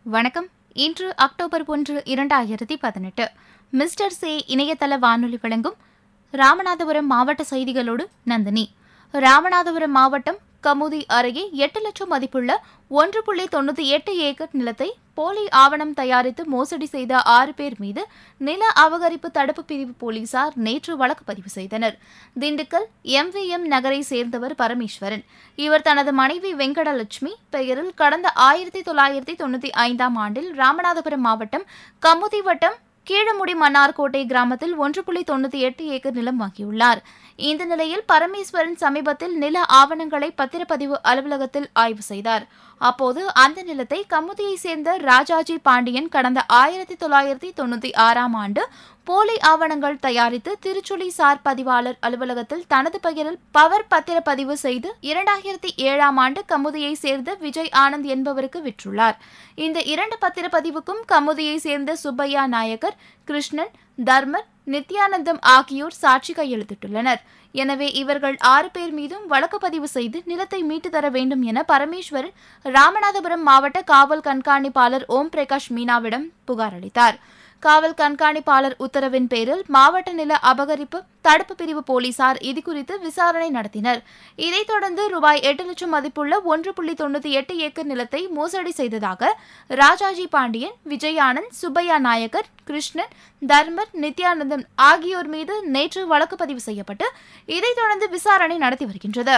வணக்கம் இன்று அக்டோபர் ஒன்று இரண்டாயிரத்தி பதினெட்டு மிஸ்டர் சே இணையதள வானொலி வழங்கும் ராமநாதபுரம் மாவட்ட செய்திகளோடு நந்தினி ராமநாதபுரம் மாவட்டம் கமுதி அருகே எட்டு லட்சம் மதிப்புள்ள ஒன்று புள்ளி தொண்ணூற்றி எட்டு ஏக்கர் நிலத்தை போலி ஆவணம் தயாரித்து மோசடி செய்த ஆறு பேர் மீது நில அபகரிப்பு தடுப்பு பிரிவு போலீசார் நேற்று வழக்கு பதிவு செய்தனர் திண்டுக்கல் எம்விஎம் நகரை சேர்ந்தவர் பரமேஸ்வரன் இவர் தனது மனைவி வெங்கடலட்சுமி பெயரில் கடந்த ஆயிரத்தி தொள்ளாயிரத்தி தொண்ணூற்றி ஐந்தாம் ஆண்டில் ராமநாதபுரம் மாவட்டம் கமுதி வட்டம் கீழமுடி மன்னார்கோட்டை கிராமத்தில் ஒன்று புள்ளி தொண்ணூற்றி எட்டு ஏக்கர் நிலம் வாங்கியுள்ளார் இந்த நிலையில் பரமேஸ்வரன் சமீபத்தில் நில ஆவணங்களை பத்திரப்பதிவு அலுவலகத்தில் ஆய்வு செய்தார் அப்போது அந்த நிலத்தை கமுதியை சேர்ந்த ராஜாஜி பாண்டியன் கடந்த ஆயிரத்தி தொள்ளாயிரத்தி தொண்ணூற்றி ஆறாம் ஆண்டு போலி ஆவணங்கள் தயாரித்து திருச்சுழி சார் பதிவாளர் அலுவலகத்தில் தனது பெயரில் பவர் பத்திரப்பதிவு செய்து இரண்டாயிரத்தி ஏழாம் ஆண்டு கமுதியை சேர்ந்த விஜய் ஆனந்த் என்பவருக்கு விற்றுள்ளார் இந்த இரண்டு பத்திரப்பதிவுக்கும் கமுதியை சேர்ந்த சுப்பையா நாயக்கர் கிருஷ்ணன் தர்மர் நித்யானந்தம் ஆகியோர் சாட்சி கையெழுத்திட்டுள்ளனர் எனவே இவர்கள் ஆறு பேர் மீதும் வழக்கு பதிவு செய்து நிலத்தை மீட்டு தர வேண்டும் என பரமேஸ்வரன் ராமநாதபுரம் மாவட்ட காவல் கண்காணிப்பாளர் ஓம் பிரகாஷ் மீனாவிடம் புகார் அளித்தார் காவல் கண்காணிப்பாளர் உத்தரவின் பேரில் மாவட்ட நில அபகரிப்பு தடுப்பு பிரிவு போலீசார் இதுகுறித்து விசாரணை நடத்தினர் இதைத் தொடர்ந்து ரூபாய் எட்டு லட்சம் மதிப்புள்ள ஒன்று புள்ளி தொண்ணூற்றி எட்டு ஏக்கர் நிலத்தை மோசடி செய்ததாக ராஜாஜி பாண்டியன் விஜயானந்த் சுப்பையா நாயக்கர் கிருஷ்ணன் தர்மர் நித்யானந்தன் ஆகியோர் மீது நேற்று வழக்கு பதிவு செய்யப்பட்டு இதைத் தொடர்ந்து விசாரணை நடத்தி வருகின்றது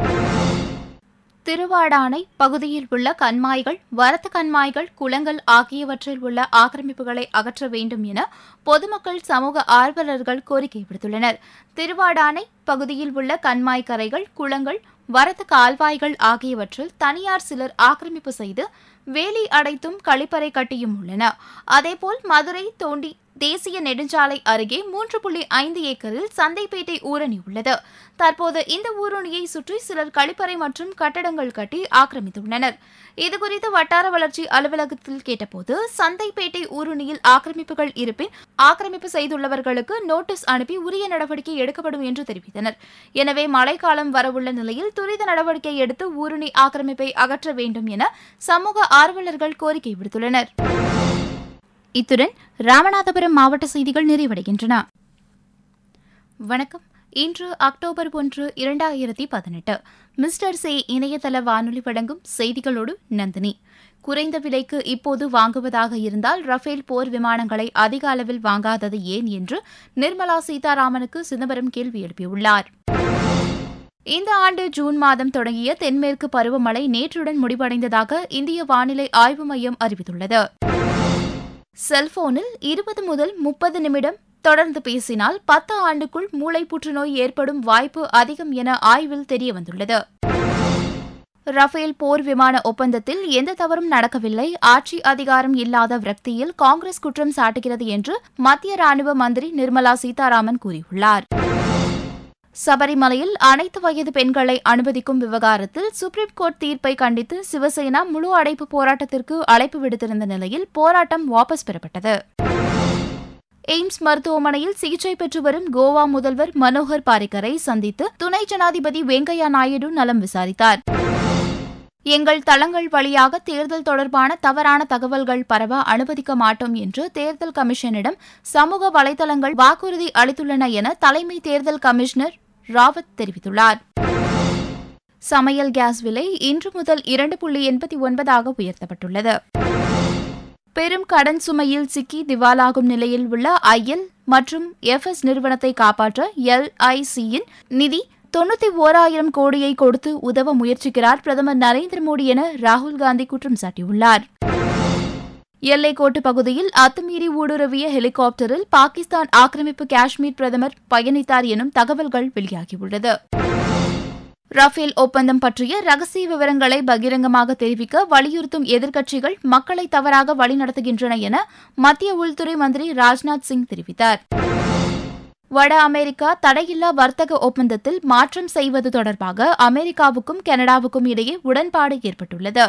திருவாடானை பகுதியில் உள்ள கண்மாய்கள் வரத்து கண்மாய்கள் குளங்கள் ஆகியவற்றில் உள்ள ஆக்கிரமிப்புகளை அகற்ற வேண்டும் என பொதுமக்கள் சமூக ஆர்வலர்கள் கோரிக்கை விடுத்துள்ளனர் திருவாடானை பகுதியில் உள்ள கண்மாய் கரைகள் குளங்கள் வரத்து கால்வாய்கள் ஆகியவற்றில் தனியார் சிலர் ஆக்கிரமிப்பு செய்து வேலி அடைத்தும் கழிப்பறை கட்டியும் உள்ளன அதேபோல் மதுரை தோண்டி தேசிய நெடுஞ்சாலை அருகே மூன்று புள்ளி ஐந்து ஏக்கரில் சந்தைப்பேட்டை ஊரணி உள்ளது தற்போது இந்த ஊரணியை சுற்றி சிலர் கழிப்பறை மற்றும் கட்டடங்கள் கட்டி ஆக்கிரமித்துள்ளனர் இதுகுறித்து வட்டார வளர்ச்சி அலுவலகத்தில் கேட்டபோது சந்தைப்பேட்டை ஊரணியில் ஆக்கிரமிப்புகள் இருப்பின் ஆக்கிரமிப்பு செய்துள்ளவர்களுக்கு நோட்டீஸ் அனுப்பி உரிய நடவடிக்கை எடுக்கப்படும் என்று தெரிவித்தனர் எனவே மழைக்காலம் வரவுள்ள நிலையில் துரித நடவடிக்கை எடுத்து ஊரணி ஆக்கிரமிப்பை அகற்ற வேண்டும் என சமூக ஆர்வலர்கள் கோரிக்கை விடுத்துள்ளனர் இத்துடன் ராமநாதபுரம் மாவட்ட செய்திகள் நிறைவடைகின்றன வணக்கம் இன்று அக்டோபர் ஒன்று இரண்டாயிரத்தி பதினெட்டு மிஸ்டர் சே இணையதள வானொலி வழங்கும் செய்திகளோடு நந்தினி குறைந்த விலைக்கு இப்போது வாங்குவதாக இருந்தால் ரஃபேல் போர் விமானங்களை அதிக அளவில் வாங்காதது ஏன் என்று நிர்மலா சீதாராமனுக்கு சிதம்பரம் கேள்வி எழுப்பியுள்ளார் இந்த ஆண்டு ஜூன் மாதம் தொடங்கிய தென்மேற்கு பருவமழை நேற்றுடன் முடிவடைந்ததாக இந்திய வானிலை ஆய்வு மையம் அறிவித்துள்ளது செல்போனில் இருபது முதல் முப்பது நிமிடம் தொடர்ந்து பேசினால் பத்து ஆண்டுக்குள் மூளை புற்றுநோய் ஏற்படும் வாய்ப்பு அதிகம் என ஆய்வில் தெரியவந்துள்ளது ரஃபேல் போர் விமான ஒப்பந்தத்தில் எந்த தவறும் நடக்கவில்லை ஆட்சி அதிகாரம் இல்லாத விரக்தியில் காங்கிரஸ் குற்றம் சாட்டுகிறது என்று மத்திய ராணுவ மந்திரி நிர்மலா சீதாராமன் கூறியுள்ளார் சபரிமலையில் அனைத்து வயது பெண்களை அனுமதிக்கும் விவகாரத்தில் சுப்ரீம் கோர்ட் தீர்ப்பை கண்டித்து சிவசேனா முழு அடைப்பு போராட்டத்திற்கு அழைப்பு விடுத்திருந்த நிலையில் போராட்டம் வாபஸ் பெறப்பட்டது எய்ம்ஸ் மருத்துவமனையில் சிகிச்சை பெற்று வரும் கோவா முதல்வர் மனோகர் பாரிக்கரை சந்தித்து துணை ஜனாதிபதி வெங்கையா நாயுடு நலம் விசாரித்தார் எங்கள் தளங்கள் வழியாக தேர்தல் தொடர்பான தவறான தகவல்கள் பரவ அனுமதிக்க மாட்டோம் என்று தேர்தல் கமிஷனிடம் சமூக வலைதளங்கள் வாக்குறுதி அளித்துள்ளன என தலைமை தேர்தல் கமிஷனர் ராவத் தெரிவித்துள்ளார் சமையல் கேஸ் விலை இன்று முதல் இரண்டு புள்ளி எண்பத்தி ஒன்பதாக உயர்த்தப்பட்டுள்ளது பெரும் கடன் சுமையில் சிக்கி திவாலாகும் நிலையில் உள்ள ஐஎல் மற்றும் எஃப்எஸ் நிறுவனத்தை காப்பாற்ற எல்ஐசியின் நிதி தொண்ணூத்தி ஓராயிரம் கோடியை கொடுத்து உதவ முயற்சிக்கிறார் பிரதமர் நரேந்திர மோடி என ராகுல் காந்தி குற்றம் சாட்டியுள்ளார் எல்லைக்கோட்டு பகுதியில் அத்துமீறி ஊடுருவிய ஹெலிகாப்டரில் பாகிஸ்தான் ஆக்கிரமிப்பு காஷ்மீர் பிரதமர் பயணித்தார் எனும் தகவல்கள் வெளியாகியுள்ளது ரஃபேல் ஒப்பந்தம் பற்றிய ரகசிய விவரங்களை பகிரங்கமாக தெரிவிக்க வலியுறுத்தும் எதிர்க்கட்சிகள் மக்களை தவறாக வழிநடத்துகின்றன என மத்திய உள்துறை மந்திரி ராஜ்நாத் சிங் தெரிவித்தார் வட அமெரிக்கா தடையில்லா வர்த்தக ஒப்பந்தத்தில் மாற்றம் செய்வது தொடர்பாக அமெரிக்காவுக்கும் கனடாவுக்கும் இடையே உடன்பாடு ஏற்பட்டுள்ளது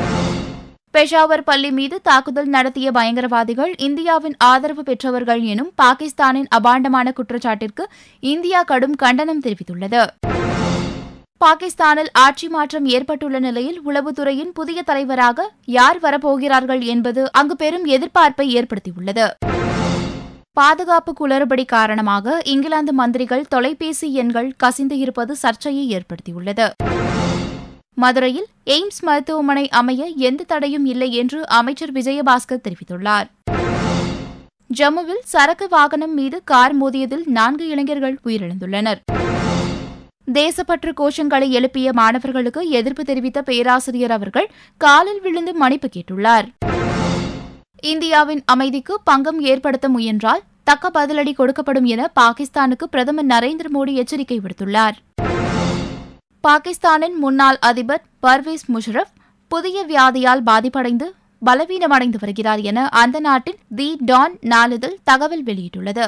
பெஷாவர் பள்ளி மீது தாக்குதல் நடத்திய பயங்கரவாதிகள் இந்தியாவின் ஆதரவு பெற்றவர்கள் எனும் பாகிஸ்தானின் அபாண்டமான குற்றச்சாட்டிற்கு இந்தியா கடும் கண்டனம் தெரிவித்துள்ளது பாகிஸ்தானில் ஆட்சி மாற்றம் ஏற்பட்டுள்ள நிலையில் உளவுத்துறையின் புதிய தலைவராக யார் வரப்போகிறார்கள் என்பது அங்கு பெரும் எதிர்பார்ப்பை ஏற்படுத்தியுள்ளது பாதுகாப்பு குளறுபடி காரணமாக இங்கிலாந்து மந்திரிகள் தொலைபேசி எண்கள் கசிந்து இருப்பது சர்ச்சையை ஏற்படுத்தியுள்ளது மதுரையில் எய்ம்ஸ் மருத்துவமனை அமைய எந்த தடையும் இல்லை என்று அமைச்சர் விஜயபாஸ்கர் தெரிவித்துள்ளார் ஜம்முவில் சரக்கு வாகனம் மீது கார் மோதியதில் நான்கு இளைஞர்கள் உயிரிழந்துள்ளனர் தேசப்பற்று கோஷங்களை எழுப்பிய மாணவர்களுக்கு எதிர்ப்பு தெரிவித்த பேராசிரியர் அவர்கள் காலில் விழுந்து மன்னிப்பு கேட்டுள்ளார் இந்தியாவின் அமைதிக்கு பங்கம் ஏற்படுத்த முயன்றால் தக்க பதிலடி கொடுக்கப்படும் என பாகிஸ்தானுக்கு பிரதமர் நரேந்திர மோடி எச்சரிக்கை விடுத்துள்ளார் பாகிஸ்தானின் முன்னாள் அதிபர் பர்வேஸ் முஷரப் புதிய வியாதியால் பாதிப்படைந்து பலவீனமடைந்து வருகிறார் என அந்த நாட்டின் தி டான் நாளிதழ் தகவல் வெளியிட்டுள்ளது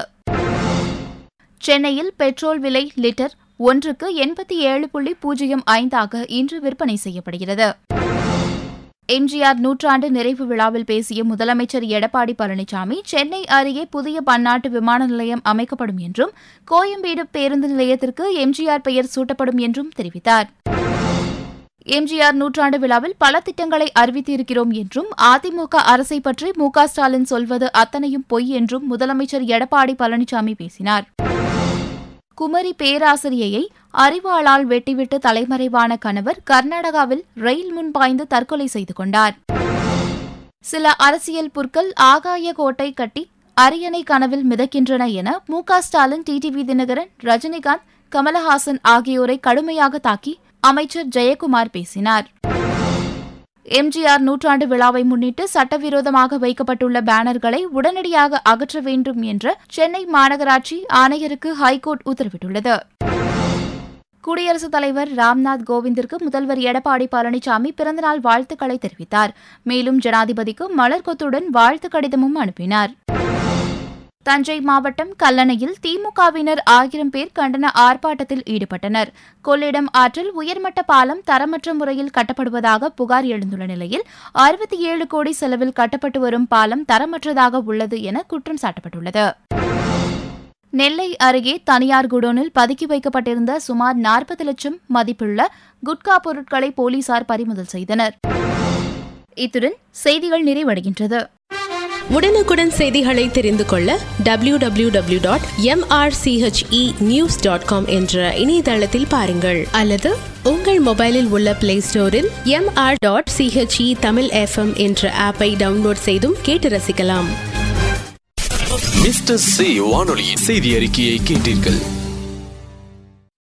சென்னையில் பெட்ரோல் விலை லிட்டர் ஒன்றுக்கு எண்பத்தி ஏழு புள்ளி பூஜ்ஜியம் ஐந்தாக இன்று விற்பனை செய்யப்படுகிறது எம்ஜிஆர் நூற்றாண்டு நிறைவு விழாவில் பேசிய முதலமைச்சர் எடப்பாடி பழனிசாமி சென்னை அருகே புதிய பன்னாட்டு விமான நிலையம் அமைக்கப்படும் என்றும் கோயம்பேடு பேருந்து நிலையத்திற்கு எம்ஜிஆர் பெயர் சூட்டப்படும் என்றும் தெரிவித்தார் எம்ஜிஆர் நூற்றாண்டு விழாவில் பல திட்டங்களை அறிவித்திருக்கிறோம் என்றும் அதிமுக அரசை பற்றி மு க ஸ்டாலின் சொல்வது அத்தனையும் பொய் என்றும் முதலமைச்சர் எடப்பாடி பழனிசாமி பேசினார் குமரி பேராசிரியையை அறிவாளால் வெட்டிவிட்டு தலைமறைவான கணவர் கர்நாடகாவில் ரயில் முன் பாய்ந்து தற்கொலை செய்து கொண்டார் சில அரசியல் புற்கள் ஆகாய கோட்டை கட்டி அரியணை கனவில் மிதக்கின்றன என மு க ஸ்டாலின் டிடிவி தினகரன் ரஜினிகாந்த் கமலஹாசன் ஆகியோரை கடுமையாக தாக்கி அமைச்சர் ஜெயக்குமார் பேசினார் எம்ஜிஆர் நூற்றாண்டு விழாவை முன்னிட்டு சட்டவிரோதமாக வைக்கப்பட்டுள்ள பேனர்களை உடனடியாக அகற்ற வேண்டும் என்ற சென்னை மாநகராட்சி ஆணையருக்கு ஹைகோர்ட் உத்தரவிட்டுள்ளது குடியரசுத் தலைவர் ராம்நாத் கோவிந்திற்கு முதல்வர் எடப்பாடி பழனிசாமி பிறந்தநாள் வாழ்த்துக்களை தெரிவித்தார் மேலும் ஜனாதிபதிக்கு மலர்கொத்துடன் வாழ்த்து கடிதமும் அனுப்பினார் தஞ்சை மாவட்டம் கல்லணையில் திமுகவினர் ஆயிரம் பேர் கண்டன ஆர்ப்பாட்டத்தில் ஈடுபட்டனர் கொள்ளிடம் ஆற்றில் உயர்மட்ட பாலம் தரமற்ற முறையில் கட்டப்படுவதாக புகார் எழுந்துள்ள நிலையில் அறுபத்தி ஏழு கோடி செலவில் கட்டப்பட்டு வரும் பாலம் தரமற்றதாக உள்ளது என குற்றம் சாட்டப்பட்டுள்ளது நெல்லை அருகே தனியார் குடோனில் பதுக்கி வைக்கப்பட்டிருந்த சுமார் நாற்பது லட்சம் மதிப்புள்ள குட்கா பொருட்களை போலீசார் பறிமுதல் செய்தனர் இத்துடன் செய்திகள் நிறைவடைகின்றது உடனுக்குடன் செய்திகளை தெரிந்து கொள்ள W W W dot M R C H E news dot com என்ற இணையதளத்தில் பாருங்கள் அல்லது உங்கள் மொபைலில் உள்ள பிளே ஸ்டோரில் M R dot C H E Tamil FM என்ற ஆப்பை டவுன்லோட் செய்தும் கேட்டு ரசிக்கலாம் மிஸ்டர் சி வானொலியின் செய்தி அறிக்கையை கேட்டீர்கள்